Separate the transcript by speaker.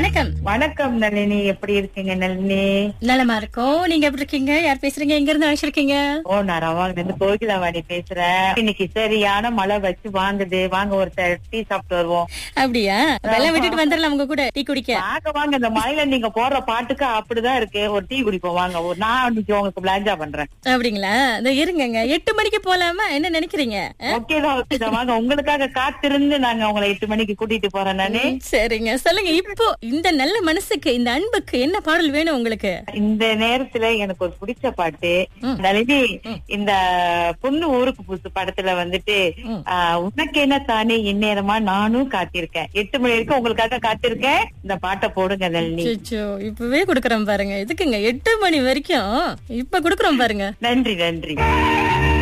Speaker 1: வணக்கம்
Speaker 2: வணக்கம் நளினி எப்படி இருக்கீங்க நளினி
Speaker 1: நலமா இருக்கோம் நீங்க எப்படி இருக்கீங்க யார் பேசுறீங்க எங்க இருந்து அழைச்சிருக்கீங்க
Speaker 2: ஓ நான் ரவாங்க இருந்து கோகிலாவாணி பேசுறேன் இன்னைக்கு சரியான மழை வச்சு வாங்குது வாங்க ஒரு டீ சாப்பிட்டு வருவோம்
Speaker 1: அப்படியா வெள்ளம் விட்டுட்டு வந்துடலாம் உங்க கூட டீ குடிக்க
Speaker 2: வாங்க வாங்க இந்த மழையில நீங்க போடுற பாட்டுக்கு அப்படிதான் இருக்கு ஒரு டீ குடிப்போம் வாங்க ஒரு நான் இன்னைக்கு உங்களுக்கு பிளாஞ்சா பண்றேன்
Speaker 1: அப்படிங்களா இந்த இருங்கங்க எட்டு மணிக்கு போலாமா என்ன நினைக்கிறீங்க
Speaker 2: ஓகே தான் ஓகே தான் வாங்க உங்களுக்காக காத்திருந்து நாங்க உங்களை எட்டு மணிக்கு கூட்டிட்டு போறேன் நானு
Speaker 1: சரிங்க சொல்லுங்க இப்போ இந்த நல்ல மனசுக்கு இந்த அன்புக்கு என்ன பாடல் வேணும் உங்களுக்கு
Speaker 2: இந்த நேரத்துல எனக்கு ஒரு பிடிச்ச பாட்டு நளினி இந்த பொண்ணு ஊருக்கு புதுசு படத்துல வந்துட்டு ஆஹ், உனக்கு என்ன தானே இந்நேரமா நானும் காத்திருக்கேன் எட்டு மணி வரைக்கும் உங்களுக்காக காத்திருக்கேன் இந்த பாட்டை போடுங்க நளினி
Speaker 1: அச்சோ இப்பவே குடுக்கறோம் பாருங்க எதுக்குங்க எட்டு மணி வரைக்கும் இப்ப குடுக்கறோம் பாருங்க
Speaker 2: நன்றி நன்றி